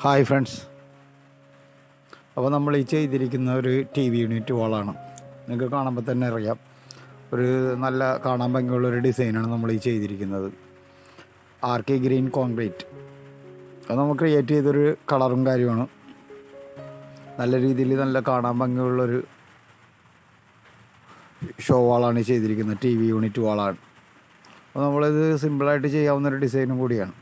hi friends അപ്പോൾ നമ്മൾ ഈ ചെയ്തിരിക്കുന്ന ഒരു ടി വി യൂണിറ്റ് വാളാണ് നിങ്ങൾക്ക് കാണുമ്പോൾ തന്നെ അറിയാം ഒരു നല്ല കാണാൻ ഭംഗിയുള്ള ഒരു ഡിസൈനാണ് നമ്മൾ ഈ ചെയ്തിരിക്കുന്നത് ആർ കെ ഗ്രീൻ കോൺക്രീറ്റ് അത് നമ്മൾ ക്രിയേറ്റ് ചെയ്തൊരു കളറും കാര്യമാണ് നല്ല രീതിയിൽ നല്ല കാണാൻ ഭംഗിയുള്ളൊരു ഷോ വാളാണ് ഈ ചെയ്തിരിക്കുന്നത് ടി വി യൂണിറ്റ് വാളാണ് അപ്പോൾ നമ്മളിത് സിമ്പിളായിട്ട് ചെയ്യാവുന്ന ഒരു ഡിസൈനും കൂടിയാണ്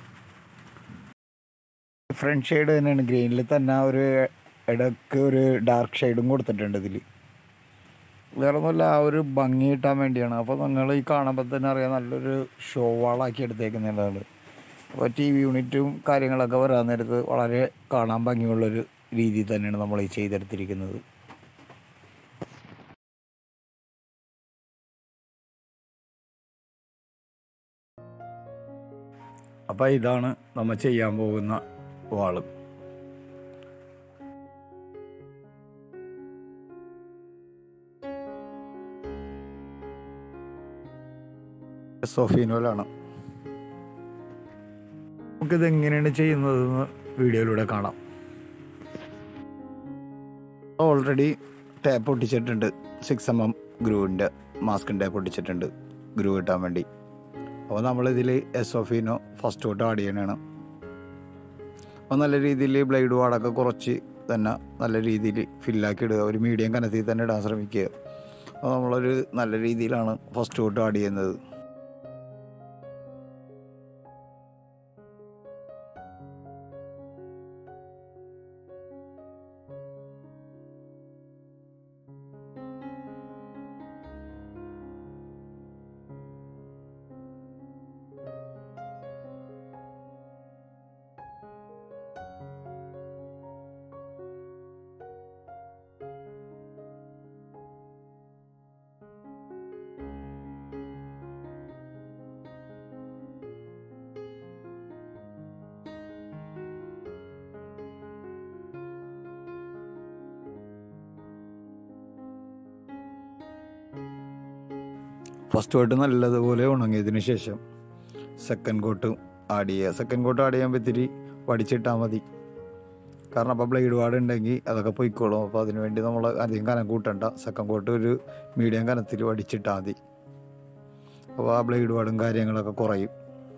ഫ്രണ്ട് ഷെയ്ഡ് തന്നെയാണ് ഗ്രീനിൽ തന്നെ ഒരു ഇടയ്ക്ക് ഒരു ഡാർക്ക് ഷെയ്ഡും കൊടുത്തിട്ടുണ്ട് ഇതിൽ വേറെ ഒന്നുമില്ല ആ ഒരു ഭംഗി കിട്ടാൻ വേണ്ടിയാണ് അപ്പോൾ നിങ്ങൾ ഈ കാണുമ്പോൾ തന്നെ അറിയാം നല്ലൊരു ഷോ വാളാക്കി എടുത്തേക്കുന്നതാണ് അപ്പോൾ ടി വി യൂണിറ്റും കാര്യങ്ങളൊക്കെ വരാൻ നേരത്ത് വളരെ കാണാൻ ഭംഗിയുള്ളൊരു രീതിയിൽ തന്നെയാണ് നമ്മൾ ഈ ചെയ്തെടുത്തിരിക്കുന്നത് അപ്പോൾ ഇതാണ് നമ്മൾ ചെയ്യാൻ പോകുന്ന വാള് സോഫീനോലാണ് നമുക്കിത് എങ്ങനെയാണ് ചെയ്യുന്നതെന്ന് വീഡിയോയിലൂടെ കാണാം ഓൾറെഡി ടാപ്പ് ഒട്ടിച്ചിട്ടുണ്ട് സിക്സ് എം എം ഗ്രൂവിൻ്റെ മാസ്കിൻ ടാപ്പ് ഒട്ടിച്ചിട്ടുണ്ട് ഗ്രൂ കിട്ടാൻ വേണ്ടി അപ്പോൾ നമ്മളിതിൽ എസ് ഒഫിനോ ഫസ്റ്റ് തൊട്ട് ആഡ് ചെയ്യണതാണ് അപ്പോൾ നല്ല രീതിയിൽ ബ്ലേഡ് വാടൊക്കെ കുറച്ച് തന്നെ നല്ല രീതിയിൽ ഫില്ലാക്കി ഇടുക ഒരു മീഡിയം കനത്തിൽ തന്നെ ഇടാൻ ശ്രമിക്കുക അപ്പോൾ നമ്മളൊരു നല്ല രീതിയിലാണ് ഫസ്റ്റ് തൊട്ട് ആഡ് ചെയ്യുന്നത് ഫസ്റ്റ് കോട്ട് നല്ലതുപോലെ ഉണങ്ങിയതിന് ശേഷം സെക്കൻഡ് കോട്ട് ആഡ് ചെയ്യുക സെക്കൻഡ് കോട്ട് ആഡ് ചെയ്യുമ്പോൾ ഇത്തിരി വടിച്ചിട്ടാൽ മതി കാരണം അപ്പോൾ ബ്ലേഡ് വാർഡ് ഉണ്ടെങ്കിൽ അതൊക്കെ പൊയ്ക്കോളും അപ്പോൾ അതിന് വേണ്ടി നമ്മൾ അധികം കനം കൂട്ടണ്ട സെക്കൻഡ് കോട്ട് ഒരു മീഡിയം കനത്തിൽ വടിച്ചിട്ടാൽ മതി അപ്പോൾ ആ ബ്ലേഡ് വാർഡും കാര്യങ്ങളൊക്കെ കുറയും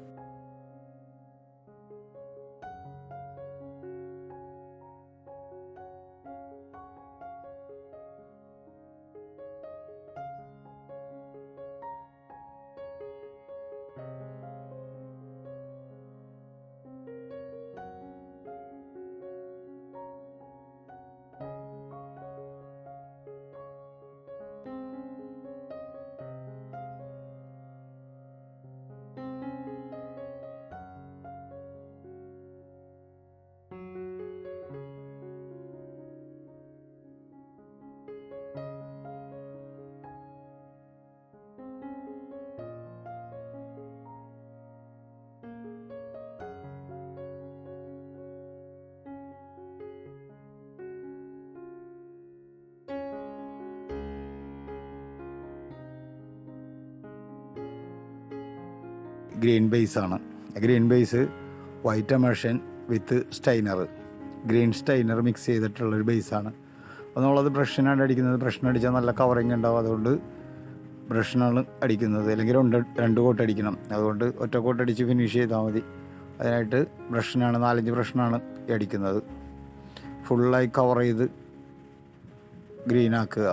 ഗ്രീൻ ബേസ് ആണ് green base white emulsion with stainer green stainer mix ചെയ്തിട്ടുള്ളൊരു ബേസാണ് അപ്പോൾ നമ്മളത് ബ്രഷിനാണ് അടിക്കുന്നത് ബ്രഷിനടിച്ചാൽ നല്ല കവറിങ് ഉണ്ടാവും അതുകൊണ്ട് ബ്രഷിനാണ് അടിക്കുന്നത് അല്ലെങ്കിൽ രണ്ട് രണ്ട് കോട്ട് അടിക്കണം അതുകൊണ്ട് ഒറ്റ കോട്ട് അടിച്ച് ഫിനിഷ് ചെയ്താൽ മതി അതിനായിട്ട് ബ്രഷിനാണ് നാലഞ്ച് ബ്രഷിനാണ് അടിക്കുന്നത് ഫുള്ളായി കവർ ചെയ്ത് ഗ്രീൻ ആക്കുക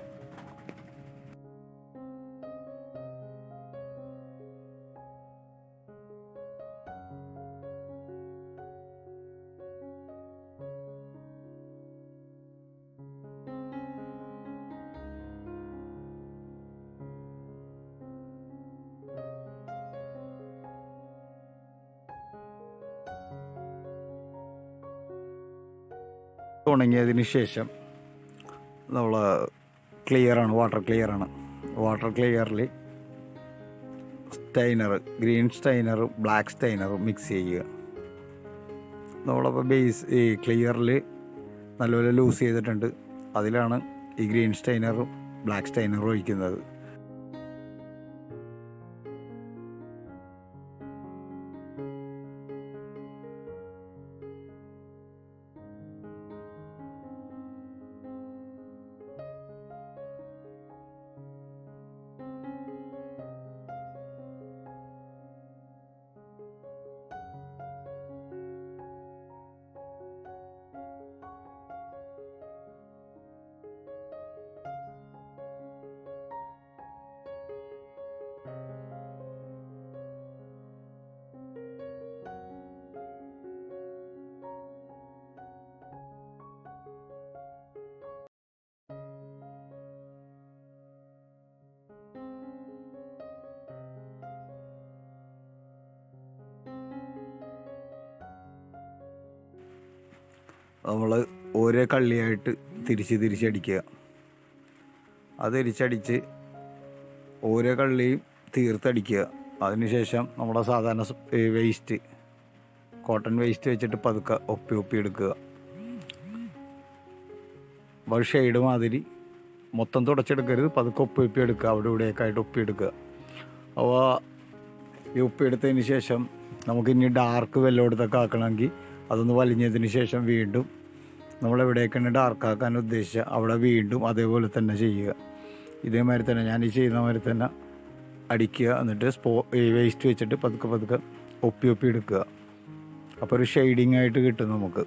ഉണങ്ങിയതിന് ശേഷം നമ്മൾ ക്ലിയറാണ് വാട്ടർ ക്ലിയറാണ് വാട്ടർ ക്ലിയറിൽ സ്റ്റൈനർ ഗ്രീൻ സ്റ്റൈനറും ബ്ലാക്ക് സ്റ്റൈനറും മിക്സ് ചെയ്യുക നമ്മളപ്പോൾ ബേസ് ഈ ക്ലിയറിൽ നല്ലപോലെ ലൂസ് ചെയ്തിട്ടുണ്ട് അതിലാണ് ഈ ഗ്രീൻ സ്റ്റൈനറും ബ്ലാക്ക് സ്റ്റൈനറും ഒഴിക്കുന്നത് നമ്മൾ ഓരോ കള്ളിയായിട്ട് തിരിച്ച് തിരിച്ചടിക്കുക അത് തിരിച്ചടിച്ച് ഓരോ കള്ളിയും തീർത്തടിക്കുക അതിനുശേഷം നമ്മുടെ സാധാരണ വേസ്റ്റ് കോട്ടൺ വേസ്റ്റ് വെച്ചിട്ട് പതുക്കെ ഒപ്പി ഒപ്പി എടുക്കുക അപ്പോൾ ഷെയ്ഡ് മാതിരി മൊത്തം തുടച്ചെടുക്കരുത് പതുക്കെ ഒപ്പി ഒപ്പി എടുക്കുക അവിടെ ഇവിടെയൊക്കെ ആയിട്ട് ഒപ്പി എടുക്കുക അപ്പോൾ ഈ ഉപ്പ് എടുത്തതിന് ശേഷം നമുക്ക് ഇനി ഡാർക്ക് വെല്ലോടത്തൊക്കെ ആക്കണമെങ്കിൽ അതൊന്ന് വലിഞ്ഞതിന് ശേഷം വീണ്ടും നമ്മൾ എവിടേക്കാണ് ഡാർക്ക് ആക്കാൻ ഉദ്ദേശിച്ച അവിടെ വീണ്ടും അതേപോലെ തന്നെ ചെയ്യുക ഇതേമാതിരി തന്നെ ഞാൻ ഈ ചെയ്യുന്ന മാതിരി തന്നെ അടിക്കുക എന്നിട്ട് സ്പോ ഈ വേസ്റ്റ് വെച്ചിട്ട് പതുക്കെ പതുക്കെ ഒപ്പി ഒപ്പി എടുക്കുക അപ്പോൾ ഒരു ഷെയ്ഡിങ് ആയിട്ട് കിട്ടും നമുക്ക്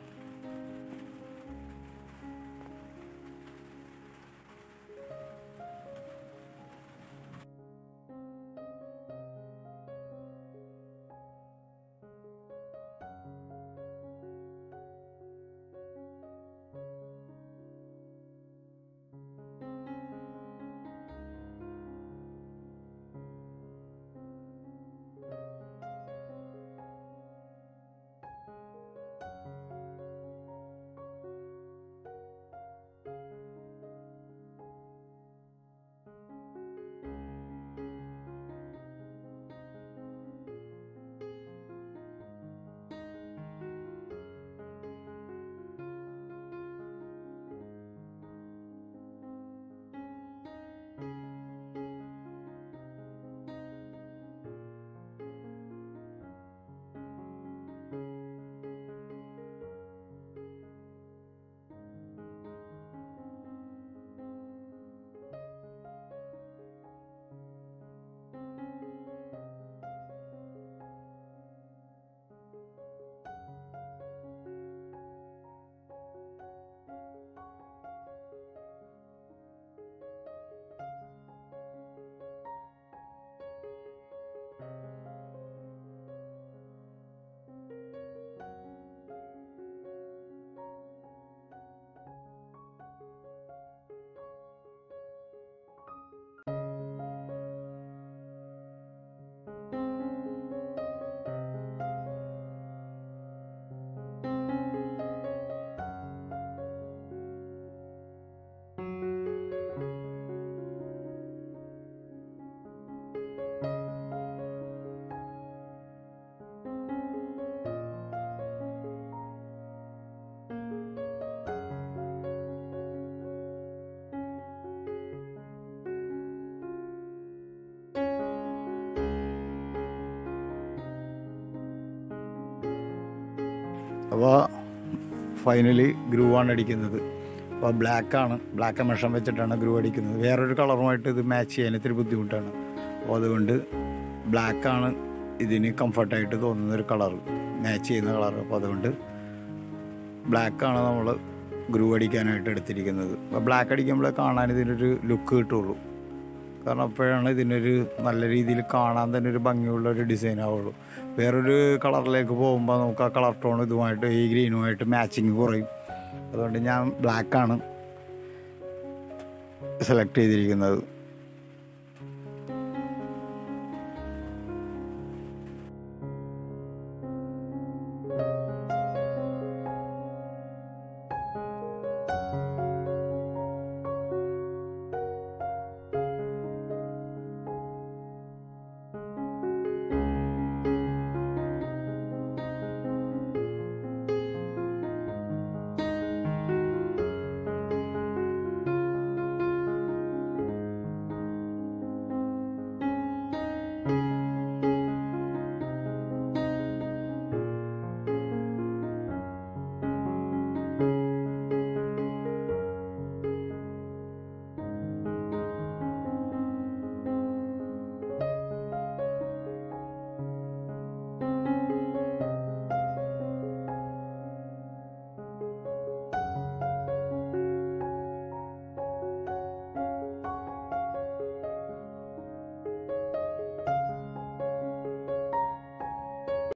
അപ്പോൾ ഫൈനലി ഗ്രൂ ആണ് അടിക്കുന്നത് അപ്പോൾ ബ്ലാക്കാണ് ബ്ലാക്ക് മെഷം വെച്ചിട്ടാണ് ഗ്രൂ അടിക്കുന്നത് വേറൊരു കളറുമായിട്ട് ഇത് മാച്ച് ചെയ്യാൻ ഇത്തിരി ബുദ്ധിമുട്ടാണ് അപ്പോൾ അതുകൊണ്ട് ബ്ലാക്കാണ് ഇതിന് കംഫർട്ടായിട്ട് തോന്നുന്ന ഒരു കളർ മാച്ച് ചെയ്യുന്ന കളർ അപ്പോൾ അതുകൊണ്ട് ബ്ലാക്കാണ് നമ്മൾ ഗ്രൂ അടിക്കാനായിട്ട് എടുത്തിരിക്കുന്നത് അപ്പോൾ ബ്ലാക്ക് അടിക്കുമ്പോൾ കാണാൻ ഇതിനൊരു ലുക്ക് കിട്ടുള്ളൂ കാരണം അപ്പോഴാണ് ഇതിനൊരു നല്ല രീതിയിൽ കാണാൻ തന്നെ ഒരു ഭംഗിയുള്ള ഒരു ഡിസൈൻ ആവുള്ളൂ വേറൊരു കളറിലേക്ക് പോകുമ്പോൾ നമുക്ക് ആ കളർ ടോൺ ഇതുമായിട്ട് ഈ ഗ്രീനുമായിട്ട് മാച്ചിങ് കുറയും അതുകൊണ്ട് ഞാൻ ബ്ലാക്കാണ് സെലക്ട് ചെയ്തിരിക്കുന്നത്